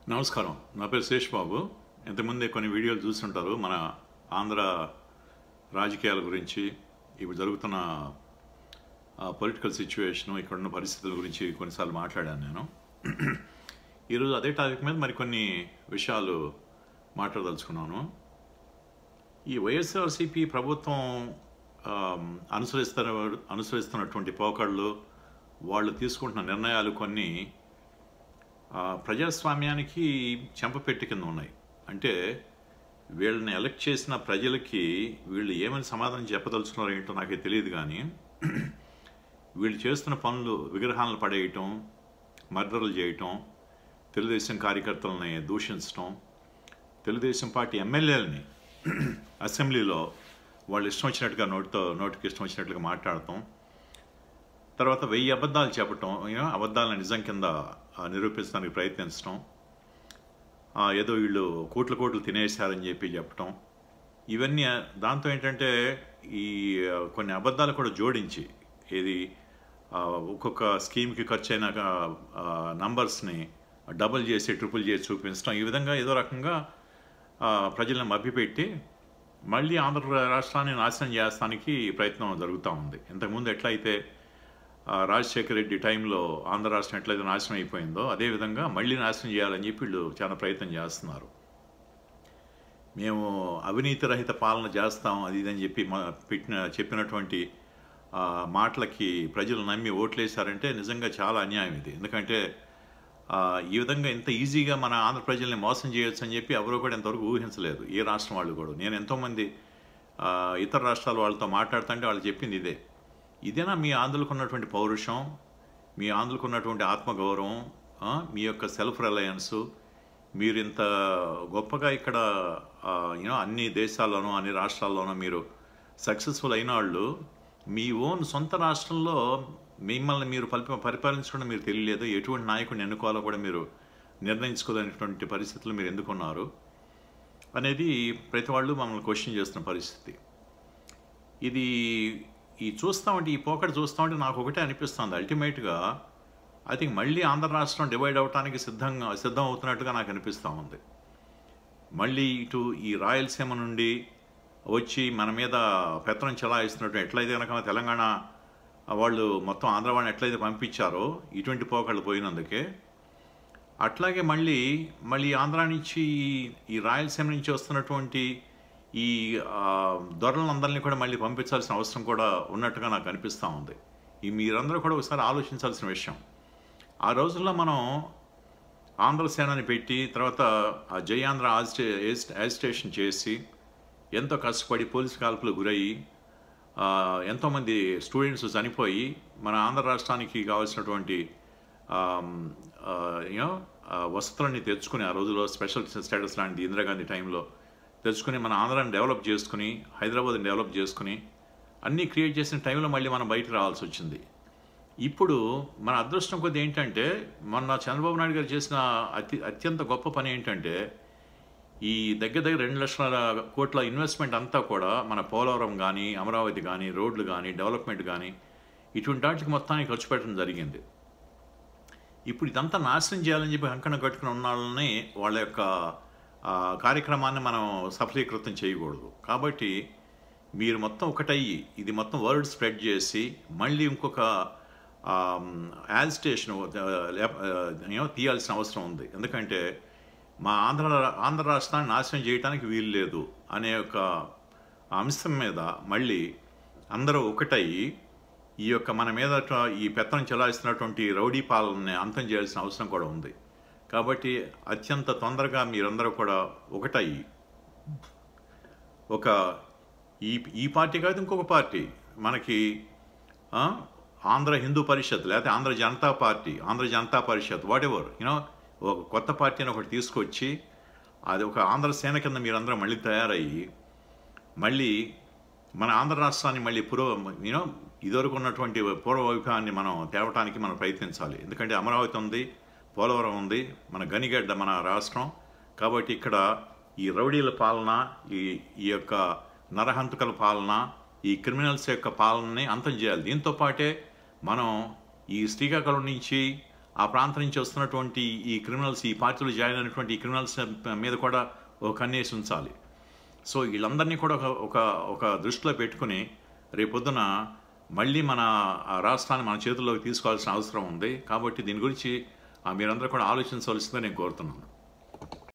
నమస్కారం నా పేరు శేష్ బాబు ఇంతకుముందే కొన్ని వీడియోలు చూస్తుంటారు మన ఆంధ్ర రాజకీయాల గురించి ఇప్పుడు జరుగుతున్న పొలిటికల్ సిచ్యువేషను ఇక్కడ ఉన్న పరిస్థితుల గురించి కొన్నిసార్లు మాట్లాడాను నేను ఈరోజు అదే టాపిక్ మీద మరికొన్ని విషయాలు మాట్లాడదలుచుకున్నాను ఈ వైఎస్ఆర్సీపీ ప్రభుత్వం ఆమ్, అనుసరిస్తున్న అనుసరిస్తున్నటువంటి పోకళ్ళు వాళ్ళు తీసుకుంటున్న నిర్ణయాలు కొన్ని ఆ, ప్రజాస్వామ్యానికి చెంపపెట్టి కింద ఉన్నాయి అంటే వీళ్ళని ఎలక్ట్ చేసిన ప్రజలకి వీళ్ళు ఏమని సమాధానం చెప్పదలుచుకున్నారో ఏంటో నాకే తెలియదు కానీ వీళ్ళు చేస్తున్న పనులు విగ్రహాలను పడేయటం మర్డర్లు చేయటం తెలుగుదేశం కార్యకర్తలని దూషించటం తెలుగుదేశం పార్టీ ఎమ్మెల్యేలని అసెంబ్లీలో వాళ్ళు ఇష్టం వచ్చినట్టుగా నోటితో నోటికి ఇష్టం వచ్చినట్లుగా మాట్లాడటం తర్వాత వెయ్యి అబద్ధాలు చెప్పటం you know, అబద్ధాలను నిజం కింద ఆ, నిరూపించడానికి ప్రయత్నించడం ఆ, ఏదో వీళ్ళు కోట్లు కోట్లు తినేశారని చెప్పి చెప్పటం ఇవన్నీ ఆ, దాంతో ఏంటంటే ఈ ఆ, కొన్ని అబద్ధాలు కూడా జోడించి ఇది ఆ, ఒక్కొక్క స్కీమ్కి ఖర్చు అయిన నంబర్స్ని డబుల్ చేసి ట్రిపుల్ చేసి చూపించడం ఈ విధంగా ఏదో రకంగా ఆ, ప్రజలను మభ్యపెట్టి మళ్ళీ ఆంధ్ర రాష్ట్రాన్ని నాశనం చేస్తానికి ప్రయత్నం జరుగుతూ ఉంది ఇంతకుముందు ఎట్లయితే ఆ, రాజశేఖర రెడ్డి టైంలో ఆంధ్ర రాష్ట్రం ఎట్లయితే నాశనం అయిపోయిందో అదేవిధంగా మళ్ళీ నాశనం చేయాలని చెప్పి వీళ్ళు చాలా ప్రయత్నం చేస్తున్నారు మేము అవినీతి రహిత పాలన చేస్తాం అది ఇదని చెప్పి మా- పెట్టిన చెప్పినటువంటి ఆ, మాటలకి ప్రజలు నమ్మి ఓట్లేశారంటే నిజంగా చాలా అన్యాయం ఇది ఎందుకంటే ఆ, ఈ విధంగా ఇంత ఈజీగా మన ఆంధ్ర ప్రజల్ని మోసం చేయొచ్చు అని చెప్పి ఎవరో కూడా ఇంతవరకు ఊహించలేదు ఏ రాష్ట్రం వాళ్ళు కూడా నేను ఎంతోమంది ఆ, ఇతర రాష్ట్రాల వాళ్ళతో మాట్లాడుతుంటే వాళ్ళు చెప్పింది ఇదే ఇదేనా మీ ఆంధ్రులకు ఉన్నటువంటి పౌరుషం మీ ఆంధ్రులకు ఉన్నటువంటి ఆత్మగౌరవం ఆ, మీ యొక్క సెల్ఫ్ రిలయన్సు మీరు ఇంత గొప్పగా ఇక్కడ యూనో అన్ని దేశాల్లోనూ అన్ని రాష్ట్రాల్లోనూ మీరు సక్సెస్ఫుల్ అయిన వాళ్ళు మీ ఓన్ సొంత రాష్ట్రంలో మిమ్మల్ని మీరు పలి పరిపాలించడం మీరు తెలియలేదు ఎటువంటి నాయకుడిని ఎన్నుకోవాలో కూడా మీరు నిర్ణయించుకోలేనటువంటి పరిస్థితులు మీరు ఎందుకున్నారు అనేది ప్రతి వాళ్ళు మమ్మల్ని క్వశ్చన్ చేస్తున్న పరిస్థితి ఇది ఈ చూస్తామంటే ఈ పోకడ చూస్తామంటే నాకు ఒకటే అనిపిస్తుంది అల్టిమేట్గా ఐ థింక్ మళ్ళీ ఆంధ్ర రాష్ట్రం డివైడ్ అవడానికి సిద్ధంగా సిద్ధం అవుతున్నట్టుగా నాకు అనిపిస్తూ ఉంది మళ్ళీ ఇటు ఈ రాయలసీమ నుండి వచ్చి మన మీద పెత్తనం చెలాయిస్తున్నట్టు ఎట్లయితే కనుక తెలంగాణ వాళ్ళు మొత్తం ఆంధ్ర వాళ్ళని ఎట్లయితే పంపించారో ఇటువంటి పోకళ్ళు పోయినందుకే అట్లాగే మళ్ళీ మళ్ళీ ఆంధ్ర నుంచి ఈ- ఈ రాయలసీమ నుంచి వస్తున్నటువంటి ఈ ఆ, దొరలందరినీ కూడా మళ్ళీ పంపించాల్సిన అవసరం కూడా ఉన్నట్టుగా నాకు అనిపిస్తూ ఉంది ఈ మీరందరూ కూడా ఒకసారి ఆలోచించాల్సిన విషయం ఆ రోజుల్లో మనం ఆంధ్ర సేనని పెట్టి తర్వాత ఆ జయాంధ్ర ఆజిటే యాజిటేషన్ చేసి ఎంతో కష్టపడి పోలీసు కాల్పులు గురయ్యి ఆ, ఎంతోమంది స్టూడెంట్స్ చనిపోయి మన ఆంధ్ర రాష్ట్రానికి కావాల్సినటువంటి యూనో వసతులన్నీ తెచ్చుకుని ఆ రోజుల్లో స్పెషల్ స్టేటస్ లాంటి ఇందిరాగాంధీ టైంలో తెచ్చుకుని మన ఆంధ్రాని డెవలప్ చేసుకుని హైదరాబాద్ని డెవలప్ చేసుకుని అన్నీ క్రియేట్ చేసిన టైంలో మళ్ళీ మనం బయటకు రావాల్సి వచ్చింది ఇప్పుడు మన అదృష్టం కొద్ది ఏంటంటే మొన్న చంద్రబాబు నాయుడు గారు చేసిన అతి అత్యంత గొప్ప పని ఏంటంటే ఈ దగ్గర దగ్గర రెండు లక్షల కోట్ల ఇన్వెస్ట్మెంట్ అంతా కూడా మన పోలవరం కానీ అమరావతి కానీ రోడ్లు కానీ డెవలప్మెంట్ కానీ ఇటువంటి వాటికి మొత్తానికి ఖర్చు పెట్టడం జరిగింది ఇప్పుడు ఇదంతా నాశనం చేయాలని చెప్పి కంకణం కట్టుకుని ఉన్న వాళ్ళని వాళ్ళ యొక్క ఆ, కార్యక్రమాన్ని మనం సఫలీకృతం చేయకూడదు కాబట్టి మీరు మొత్తం ఒకటయ్యి ఇది మొత్తం వరల్డ్ స్ప్రెడ్ చేసి మళ్ళీ ఇంకొక యాజిటేషన్ తీయాల్సిన అవసరం ఉంది ఎందుకంటే మా ఆంధ్ర ఆంధ్ర రాష్ట్రాన్ని నాశనం చేయడానికి వీలు లేదు అనే ఒక అంశం మీద మళ్ళీ అందరూ ఒకటయ్యి ఈ యొక్క మన మీద ట- ఈ పెత్తనం చెలాయిస్తున్నటువంటి రౌడీ పాలనని అంతం చేయాల్సిన అవసరం కూడా ఉంది కాబట్టి అత్యంత తొందరగా మీరందరూ కూడా ఒకటయ్యి ఒక ఈ ఈ పార్టీ కాదు ఇంకొక పార్టీ మనకి ఆ, ఆంధ్ర హిందూ పరిషత్ లేకపోతే Andhra Janata party Andhra Janata Parishad whatever you know ఒక కొత్త పార్టీని ఒకటి తీసుకొచ్చి అది ఒక ఆంధ్ర సేన కింద మీరందరూ మళ్ళీ తయారయ్యి మళ్ళీ మన ఆంధ్ర రాష్ట్రాన్ని మళ్ళీ పూర్వ యూనో ఇదివరకు ఉన్నటువంటి పూర్వ వైభవాన్ని మనం తేవటానికి మనం ప్రయత్నించాలి ఎందుకంటే అమరావతి ఉంది పోలవరం ఉంది మన గనిగడ్డ మన రాష్ట్రం కాబట్టి ఇక్కడ ఈ రౌడీల పాలన ఈ ఈ యొక్క నరహంతకుల పాలన ఈ క్రిమినల్స్ యొక్క పాలనని అంతం చేయాలి దీంతో పాటే మనం ఈ శ్రీకాకుళం నుంచి ఆ ప్రాంతం నుంచి వస్తున్నటువంటి ఈ క్రిమినల్స్ ఈ పార్టీలో జాయిన్ అయినటువంటి ఈ క్రిమినల్స్ మీద కూడా ఒక కన్నేసి ఉంచాలి సో వీళ్ళందరినీ కూడా ఒక ఒక ఒక దృష్టిలో పెట్టుకుని రేపొద్దున మళ్ళీ మన ఆ రాష్ట్రాన్ని మన చేతుల్లోకి తీసుకోవాల్సిన అవసరం ఉంది కాబట్టి దీని గురించి ఆ, మీరందరూ కూడా ఆలోచించవలసిందని నేను కోరుతున్నాను